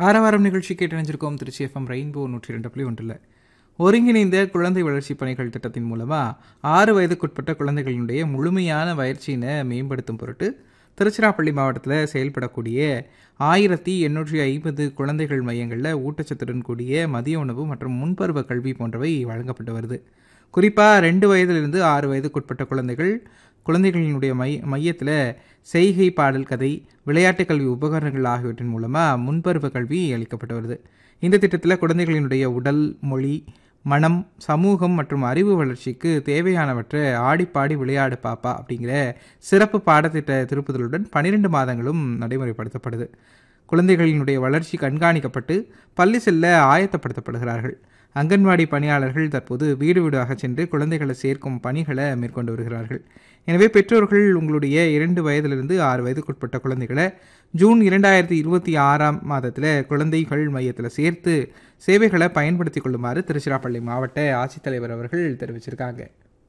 ஆரவாரம் நிகழ்ச்சி கேட்டணிஞ்சிருக்கோம் Trichy FM rainbow நூற்றி ரெண்டு புள்ளி ஒன்றில் ஒருங்கிணைந்த குழந்தை வளர்ச்சி பணிகள் திட்டத்தின் மூலமாக ஆறு வயதுக்குட்பட்ட குழந்தைகளினுடைய முழுமையான பயிற்சியினை மேம்படுத்தும் பொருட்டு திருச்சிராப்பள்ளி மாவட்டத்தில் செயல்படக்கூடிய ஆயிரத்தி எண்ணூற்றி ஐம்பது குழந்தைகள் மையங்களில் ஊட்டச்சத்துடன் கூடிய மதிய உணவு மற்றும் முன்பருவ கல்வி போன்றவை வழங்கப்பட்டு வருது குறிப்பாக ரெண்டு வயதிலிருந்து ஆறு வயதுக்குட்பட்ட குழந்தைகள் குழந்தைகளினுடைய மை மையத்தில் செய்கை பாடல் கதை விளையாட்டு கல்வி உபகரணங்கள் ஆகியவற்றின் மூலமாக முன்பருவ கல்வி அளிக்கப்பட்டு வருது இந்த திட்டத்தில் குழந்தைகளினுடைய உடல் மொழி மனம் சமூகம் மற்றும் அறிவு வளர்ச்சிக்கு தேவையானவற்றை ஆடிப்பாடி விளையாடு பாப்பா அப்படிங்கிற சிறப்பு பாடத்திட்ட திருப்புதலுடன் பன்னிரெண்டு மாதங்களும் நடைமுறைப்படுத்தப்படுது குழந்தைகளினுடைய வளர்ச்சி கண்காணிக்கப்பட்டு பள்ளி செல்ல ஆயத்தப்படுத்தப்படுகிறார்கள் அங்கன்வாடி பணியாளர்கள் தற்போது வீடு வீடாக சென்று குழந்தைகளை சேர்க்கும் பணிகளை மேற்கொண்டு வருகிறார்கள் எனவே பெற்றோர்கள் உங்களுடைய இரண்டு வயதிலிருந்து ஆறு வயதுக்குட்பட்ட குழந்தைகளை ஜூன் இரண்டாயிரத்தி இருபத்தி ஆறாம் மாதத்தில் குழந்தைகள் மையத்தில் சேர்த்து சேவைகளை பயன்படுத்தி கொள்ளுமாறு திருச்சிராப்பள்ளி மாவட்ட ஆட்சித்தலைவர் அவர்கள் தெரிவிச்சிருக்காங்க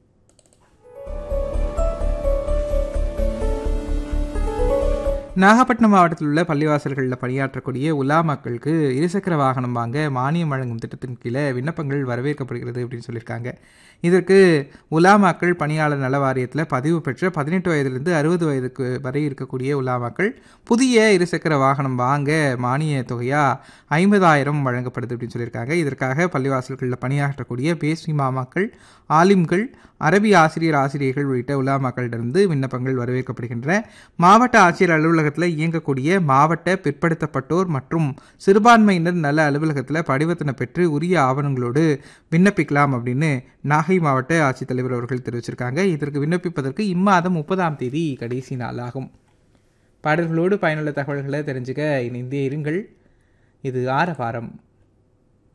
நாகப்பட்டினம் மாவட்டத்தில் உள்ள பள்ளிவாசல்களில் பணியாற்றக்கூடிய உலா மக்களுக்கு இருசக்கர வாகனம் வாங்க மானியம் வழங்கும் திட்டத்தின் கீழே விண்ணப்பங்கள் வரவேற்கப்படுகிறது அப்படின்னு சொல்லியிருக்காங்க இதற்கு உலாமாக்கள் பணியாளர் நல வாரியத்தில் பதிவு பெற்ற பதினெட்டு வயதிலிருந்து அறுபது வயதுக்கு வரை இருக்கக்கூடிய உலாமாக்கள் புதிய இருசக்கர வாகனம் வாங்க மானிய தொகையாக ஐம்பதாயிரம் வழங்கப்படுது அப்படின்னு சொல்லியிருக்காங்க இதற்காக பள்ளிவாசல்களில் பணியாற்றக்கூடிய பேஸ்வி மாமாக்கள் ஆலிம்கள் அரபி ஆசிரியர் ஆசிரியர்கள் உள்ளிட்ட உலாமாக்களிடமிருந்து விண்ணப்பங்கள் வரவேற்கப்படுகின்றன மாவட்ட ஆட்சியர் அலுவலகத்தில் இயங்கக்கூடிய மாவட்ட பிற்படுத்தப்பட்டோர் மற்றும் சிறுபான்மையினர் நல அலுவலகத்தில் படிவத்தினை பெற்று உரிய ஆவணங்களோடு விண்ணப்பிக்கலாம் அப்படின்னு நாகை மாவட்ட ஆட்சித்தலைவர் அவர்கள் தெரிவிச்சிருக்காங்க இதற்கு விண்ணப்பிப்பதற்கு இம்மாதம் முப்பதாம் தேதி கடைசி நாளாகும் பாடல்களோடு பயனுள்ள தகவல்களை தெரிஞ்சுக்க இணைந்தே இருங்கள் இது ஆரவாரம்